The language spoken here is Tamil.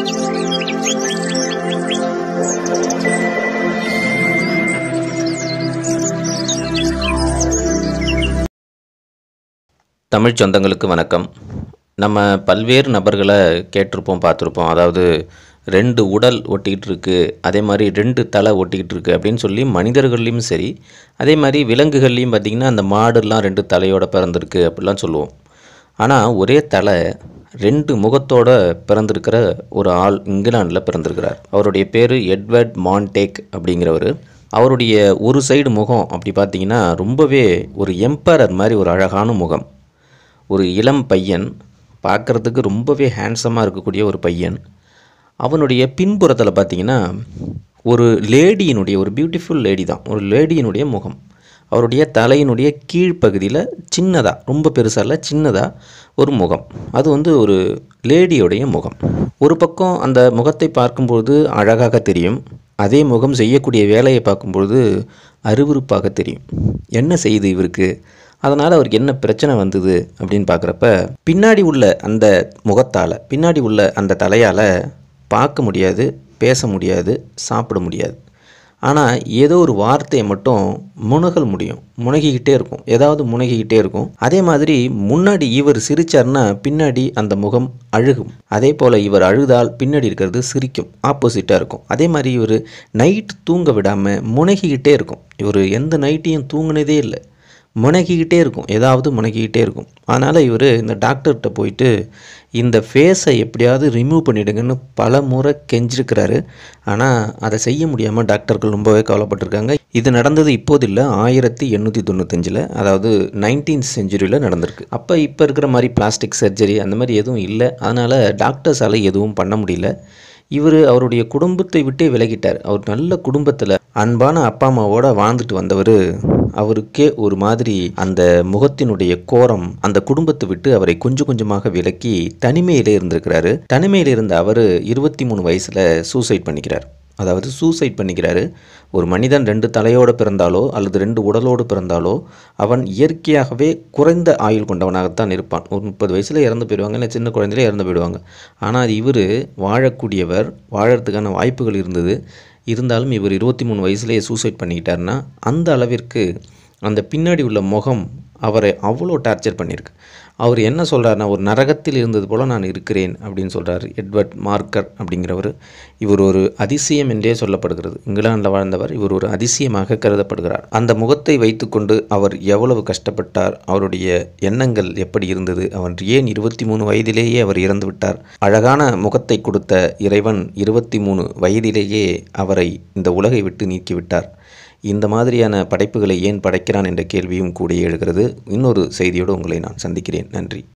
தமிழ் சொந்தங்களுக்கு வணக்கம் நம்ம பல்வேறு நபர்களை கேட்டிருப்போம் பார்த்துருப்போம் அதாவது ரெண்டு உடல் ஒட்டிக்கிட்டு இருக்கு அதே மாதிரி ரெண்டு தலை ஒட்டிக்கிட்டு இருக்கு அப்படின்னு சொல்லி மனிதர்கள்லையும் சரி அதே மாதிரி விலங்குகள்லையும் பார்த்திங்கன்னா அந்த மாடுலாம் ரெண்டு தலையோட பிறந்திருக்கு அப்படிலாம் சொல்லுவோம் ஆனால் ஒரே தலை ரெண்டு முகத்தோட பிறந்திருக்கிற ஒரு ஆள் இங்கிலாந்தில் பிறந்திருக்கிறார் அவருடைய பேர் எட்வர்ட் மான்டேக் அப்படிங்கிறவர் அவருடைய ஒரு சைடு முகம் அப்படி பார்த்தீங்கன்னா ரொம்பவே ஒரு எம்பரர் மாதிரி ஒரு அழகான முகம் ஒரு இளம் பையன் பார்க்குறதுக்கு ரொம்பவே ஹேண்ட்ஸமாக இருக்கக்கூடிய ஒரு பையன் அவனுடைய பின்புறத்தில் பார்த்தீங்கன்னா ஒரு லேடியினுடைய ஒரு பியூட்டிஃபுல் லேடி தான் ஒரு லேடியினுடைய முகம் அவருடைய தலையினுடைய கீழ்ப்பகுதியில் சின்னதாக ரொம்ப பெருசாக இல்லை சின்னதாக ஒரு முகம் அது வந்து ஒரு லேடியோடைய முகம் ஒரு பக்கம் அந்த முகத்தை பார்க்கும்பொழுது அழகாக தெரியும் அதே முகம் செய்யக்கூடிய வேலையை பார்க்கும்பொழுது அருவருப்பாக தெரியும் என்ன செய்யுது இவருக்கு அதனால் அவருக்கு என்ன பிரச்சனை வந்தது அப்படின்னு பார்க்குறப்ப பின்னாடி உள்ள அந்த முகத்தால் பின்னாடி உள்ள அந்த தலையால் பார்க்க முடியாது பேச முடியாது சாப்பிட முடியாது ஆனால் ஏதோ ஒரு வார்த்தையை மட்டும் முனகல் முடியும் முனகிக்கிட்டே இருக்கும் ஏதாவது முனகிக்கிட்டே இருக்கும் அதே மாதிரி முன்னாடி இவர் சிரிச்சார்னா பின்னாடி அந்த முகம் அழுகும் அதே போல் இவர் அழுதால் பின்னாடி இருக்கிறது சிரிக்கும் ஆப்போசிட்டாக இருக்கும் அதே மாதிரி இவர் நைட் தூங்க விடாமல் முனகிக்கிட்டே இருக்கும் இவர் எந்த நைட்டையும் தூங்கினதே இல்லை முனகிக்கிட்டே இருக்கும் ஏதாவது முனகிக்கிட்டே இருக்கும் அதனால் இவர் இந்த டாக்டர்கிட்ட போயிட்டு இந்த ஃபேஸை எப்படியாவது ரிமூவ் பண்ணிவிடுங்கன்னு பல முறை கெஞ்சிருக்கிறாரு ஆனால் அதை செய்ய முடியாமல் டாக்டர்கள் ரொம்பவே கவலைப்பட்டிருக்காங்க இது நடந்தது இப்போது இல்லை ஆயிரத்தி எண்ணூற்றி தொண்ணூத்தஞ்சில் அதாவது நைன்டீன்த் செஞ்சுரியில் நடந்திருக்கு அப்போ இப்போ இருக்கிற மாதிரி பிளாஸ்டிக் சர்ஜரி அந்த மாதிரி எதுவும் இல்லை அதனால் டாக்டர்ஸால் எதுவும் பண்ண முடியல இவர் அவருடைய குடும்பத்தை விட்டே விலகிட்டார் அவர் நல்ல குடும்பத்தில் அன்பான அப்பா அம்மாவோட வாழ்ந்துட்டு வந்தவர் அவருக்கே ஒரு மாதிரி அந்த முகத்தினுடைய கோரம் அந்த குடும்பத்தை விட்டு அவரை கொஞ்சம் கொஞ்சமாக விலக்கி தனிமையிலே இருந்திருக்கிறாரு தனிமையில் இருந்த அவர் இருபத்தி மூணு வயசில் சூசைட் பண்ணிக்கிறார் அதாவது சூசைட் பண்ணிக்கிறாரு ஒரு மனிதன் ரெண்டு தலையோடு பிறந்தாலோ அல்லது ரெண்டு உடலோடு பிறந்தாலோ அவன் இயற்கையாகவே குறைந்த ஆயுள் கொண்டவனாகத்தான் இருப்பான் ஒரு முப்பது வயசில் இறந்து போயிடுவாங்க இல்லை சின்ன குழந்தையில இறந்து போயிடுவாங்க ஆனால் இவர் வாழக்கூடியவர் வாழறதுக்கான வாய்ப்புகள் இருந்தது இருந்தாலும் இவர் இருபத்தி மூணு வயசுலேயே சூசைட் பண்ணிக்கிட்டாருன்னா அந்த அளவிற்கு அந்த பின்னாடி உள்ள முகம் அவரை அவ்வளோ டார்ச்சர் பண்ணியிருக்கு அவர் என்ன சொல்கிறாருன்னா ஒரு நரகத்தில் இருந்தது போல் நான் இருக்கிறேன் அப்படின்னு சொல்கிறார் எட்வர்ட் மார்க்கர் அப்படிங்கிறவர் இவர் ஒரு அதிசயம் என்றே சொல்லப்படுகிறது இங்கிலாந்தில் வாழ்ந்தவர் இவர் ஒரு அதிசயமாக கருதப்படுகிறார் அந்த முகத்தை வைத்துக்கொண்டு அவர் எவ்வளவு கஷ்டப்பட்டார் அவருடைய எண்ணங்கள் எப்படி இருந்தது அவர் ஏன் இருபத்தி மூணு வயதிலேயே அவர் இறந்து விட்டார் அழகான முகத்தை கொடுத்த இறைவன் இருபத்தி மூணு வயதிலேயே அவரை இந்த உலகை விட்டு நீக்கிவிட்டார் இந்த மாதிரியான படைப்புகளை ஏன் படைக்கிறான் என்ற கேள்வியும் கூட எழுகிறது இன்னொரு செய்தியோடு உங்களை நான் சந்திக்கிறேன் நன்றி